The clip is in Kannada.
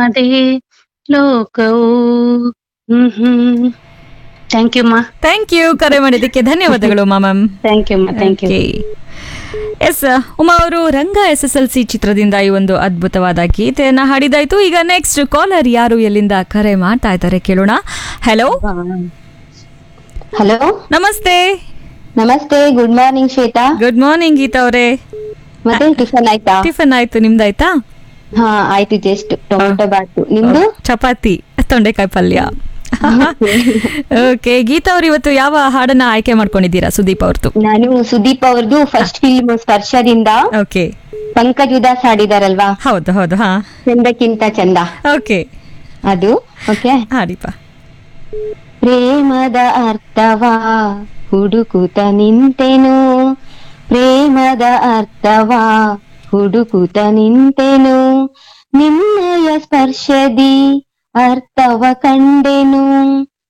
ನಾಡೆ ಲೋಕವು ಹ್ಮ್ ಥ್ಯಾಂಕ್ ಯು ಮಾ ಥ್ಯಾಂಕ್ ಯು ಕರೆ ಮಾಡಿದ್ದಕ್ಕೆ ಧನ್ಯವಾದಗಳು ಮಾಮಮ್ ಥ್ಯಾಂಕ್ ಯು ಮಾ ಥ್ಯಾಂಕ್ ಯು ಎಸ್ ಉಮಾ ಅವರು Ranga S S L C ಚಿತ್ರದಿಂದ ಈ ಒಂದು ಅದ್ಭುತವಾದ ಗೀತೆಯನ್ನ ಹಾಡಿದಾಯ್ತು ಈಗ ನೆಕ್ಸ್ಟ್ ಕಾಲರ್ ಯಾರು ಎಲ್ಲಿಂದ ಕರೆ ಮಾಡ್ತಾ ಇದ್ದಾರೆ ಕೇಳೋಣ ಹಲೋ ಹಲೋ ನಮಸ್ತೆ ನಮಸ್ತೆ good morning Shweta good morning Geeta ಅವರೇ ಮತ್ತೆ ಟಿಫನ್ ಆಯ್ತಾ ಟಿಫನ್ ಆಯ್ತು ನಿಮ್ದಾಯ್ತಾ ಹಾ ಆಯ್ತು ಜಸ್ಟ್ ಟೊಮೆಟೊ ಬಾತು ನಿಮ್ದು ಚಪಾತಿ ತೊಂಡೆಕಾಯಿ ಪಲ್ಯ ಓಕೆ ಗೀತಾ ಅವ್ರು ಇವತ್ತು ಯಾವ ಹಾಡನ್ನ ಆಯ್ಕೆ ಮಾಡ್ಕೊಂಡಿದ್ದೀರಾ ಸುದೀಪ್ ಅವ್ರದ್ದು ನಾನು ಸುದೀಪ್ ಅವ್ರದ್ದು ಫಸ್ಟ್ ಫಿಲ್ಮ್ ಸ್ಪರ್ಶದಿಂದ ಓಕೆ ಪಂಕಜ್ ಉದಾಸ್ ಆಡಿದಾರಲ್ವಾ ಹೌದು ಹೌದು ಹಾ ಚಂದಕ್ಕಿಂತ ಚಂದ ಓಕೆ ಅದು ಓಕೆ ಹಾಡಿಪ್ಪ ಪ್ರೇಮದ ಅರ್ಥವಾ ಹುಡುಕುತ ನಿಂತೆನು ಪ್ರೇಮದ ಅರ್ಥವಾ ಹುಡುಕುತ ನಿಂತೆನು ನಿನ್ನಯ ಸ್ಪರ್ಶದಿ ಅರ್ಥವ ಕಂಡೆನು